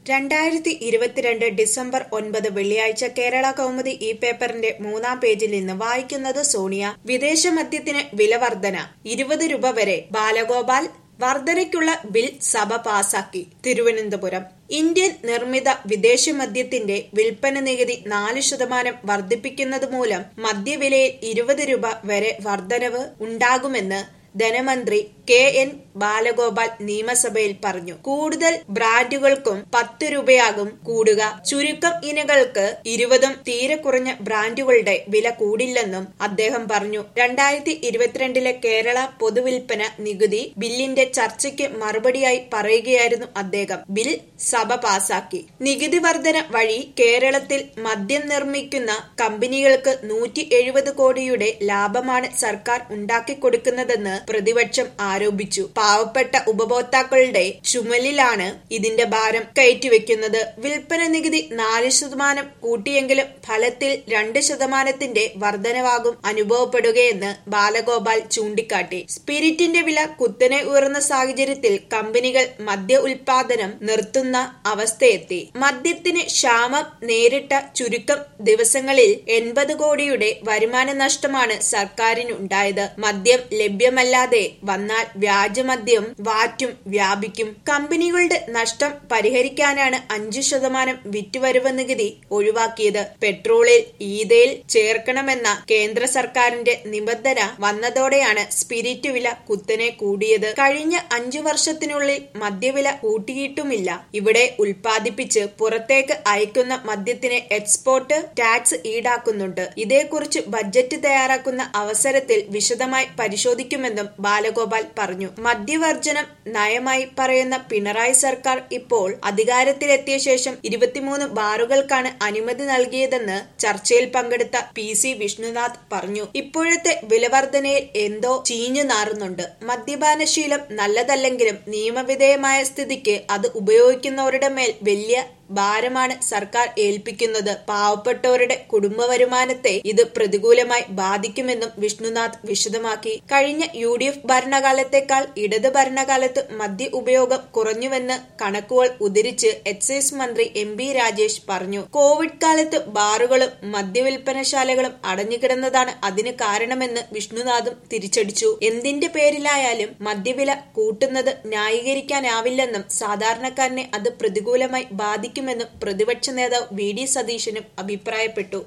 രണ്ടായിരത്തി ഇരുപത്തിരണ്ട് ഡിസംബർ ഒൻപത് വെള്ളിയാഴ്ച കേരള കൗമുദി ഈ പേപ്പറിന്റെ മൂന്നാം പേജിൽ നിന്ന് വായിക്കുന്നത് സോണിയ വിദേശ മദ്യത്തിന് വില വർധന ഇരുപത് രൂപ വരെ ബാലഗോപാൽ വർധനയ്ക്കുള്ള ബിൽ സഭ പാസാക്കി തിരുവനന്തപുരം ഇന്ത്യൻ നിർമ്മിത വിദേശ മദ്യത്തിന്റെ വിൽപ്പന നികുതി നാല് ശതമാനം വർദ്ധിപ്പിക്കുന്നത് മൂലം മദ്യവിലയിൽ ഇരുപത് രൂപ വരെ വർധനവ് ഉണ്ടാകുമെന്ന് ധനമന്ത്രി കെ എൻ ബാലഗോപാൽ നിയമസഭയിൽ പറഞ്ഞു കൂടുതൽ ബ്രാൻഡുകൾക്കും പത്ത് രൂപയാകും കൂടുക ചുരുക്കം ഇനങ്ങൾക്ക് ഇരുപതും തീരെ കുറഞ്ഞ ബ്രാൻഡുകളുടെ വില കൂടില്ലെന്നും അദ്ദേഹം പറഞ്ഞു രണ്ടായിരത്തി ഇരുപത്തിരണ്ടിലെ കേരള പൊതുവിൽപ്പന നികുതി ബില്ലിന്റെ ചർച്ചയ്ക്ക് മറുപടിയായി പറയുകയായിരുന്നു അദ്ദേഹം ബിൽ സഭ പാസാക്കി നികുതി വർധന വഴി കേരളത്തിൽ മദ്യം നിർമ്മിക്കുന്ന കമ്പനികൾക്ക് നൂറ്റി എഴുപത് കോടിയുടെ ലാഭമാണ് സർക്കാർ ഉണ്ടാക്കിക്കൊടുക്കുന്നതെന്ന് പ്രതിപക്ഷം ആരോപിച്ചു പാവപ്പെട്ട ഉപഭോക്താക്കളുടെ ചുമലിലാണ് ഇതിന്റെ ഭാരം കയറ്റിവെക്കുന്നത് വിൽപ്പന നികുതി നാല് ശതമാനം കൂട്ടിയെങ്കിലും ഫലത്തിൽ രണ്ട് ശതമാനത്തിന്റെ വർധനവാകും അനുഭവപ്പെടുകയെന്ന് ബാലഗോപാൽ ചൂണ്ടിക്കാട്ടി സ്പിരിറ്റിന്റെ വില കുത്തനെ ഉയർന്ന സാഹചര്യത്തിൽ കമ്പനികൾ മദ്യ ഉൽപാദനം നിർത്തുന്ന അവസ്ഥയെത്തി മദ്യത്തിന് ക്ഷാമം നേരിട്ട ചുരുക്കം ദിവസങ്ങളിൽ എൺപത് കോടിയുടെ വരുമാന നഷ്ടമാണ് സർക്കാരിനുണ്ടായത് മദ്യം ലഭ്യമല്ലാതെ വന്നാൽ വ്യാജമദ്യം വാറ്റും വ്യാപിക്കും കമ്പനികളുടെ നഷ്ടം പരിഹരിക്കാനാണ് അഞ്ചു ശതമാനം വിറ്റുവരവ് നികുതി ഒഴിവാക്കിയത് പെട്രോളിൽ ഈതയിൽ ചേർക്കണമെന്ന കേന്ദ്ര സർക്കാരിന്റെ നിബന്ധന വന്നതോടെയാണ് സ്പിരിറ്റ് വില കുത്തനെ കൂടിയത് കഴിഞ്ഞ അഞ്ചു വർഷത്തിനുള്ളിൽ മദ്യവില കൂട്ടിയിട്ടുമില്ല ഇവിടെ ഉൽപ്പാദിപ്പിച്ച് പുറത്തേക്ക് അയക്കുന്ന മദ്യത്തിന് എക്സ്പോർട്ട് ടാക്സ് ഈടാക്കുന്നുണ്ട് ഇതേക്കുറിച്ച് ബജറ്റ് തയ്യാറാക്കുന്ന അവസരത്തിൽ വിശദമായി പരിശോധിക്കുമെന്നും ബാലഗോപാൽ പറഞ്ഞു മദ്യവർജനം നയമായി പറയുന്ന പിണറായി സർക്കാർ ഇപ്പോൾ അധികാരത്തിലെത്തിയ ശേഷം ഇരുപത്തിമൂന്ന് ബാറുകൾക്കാണ് അനുമതി നൽകിയതെന്ന് ചർച്ചയിൽ പങ്കെടുത്ത പി സി വിഷ്ണുനാഥ് പറഞ്ഞു ഇപ്പോഴത്തെ വിലവർധനയിൽ എന്തോ ചീഞ്ഞു നാറുന്നുണ്ട് മദ്യപാനശീലം നല്ലതല്ലെങ്കിലും നിയമവിധേയമായ സ്ഥിതിക്ക് അത് ഉപയോഗിക്കുന്നവരുടെ മേൽ വലിയ ഭാരമാണ് സർക്കാർ ഏൽപ്പിക്കുന്നത് പാവപ്പെട്ടവരുടെ കുടുംബ വരുമാനത്തെ ഇത് പ്രതികൂലമായി ബാധിക്കുമെന്നും വിഷ്ണുനാഥ് വിശദമാക്കി കഴിഞ്ഞ യു ഡി എഫ് ഭരണകാലത്തേക്കാൾ ഇടത് ഭരണകാലത്ത് മദ്യ ഉപയോഗം കുറഞ്ഞുവെന്ന് കണക്കുകൾ ഉദ്ധരിച്ച് എക്സൈസ് മന്ത്രി എം ബി രാജേഷ് പറഞ്ഞു കോവിഡ് കാലത്ത് ബാറുകളും മദ്യവിൽപ്പനശാലകളും അടഞ്ഞുകിടന്നതാണ് അതിന് കാരണമെന്ന് വിഷ്ണുനാഥും തിരിച്ചടിച്ചു എന്തിന്റെ പേരിലായാലും മദ്യവില കൂട്ടുന്നത് ന്യായീകരിക്കാനാവില്ലെന്നും സാധാരണക്കാരനെ അത് പ്രതികൂലമായി ബാധിക്കും സാധിക്കുമെന്നും പ്രതിപക്ഷ നേതാവ് വി ഡി സതീശനും അഭിപ്രായപ്പെട്ടു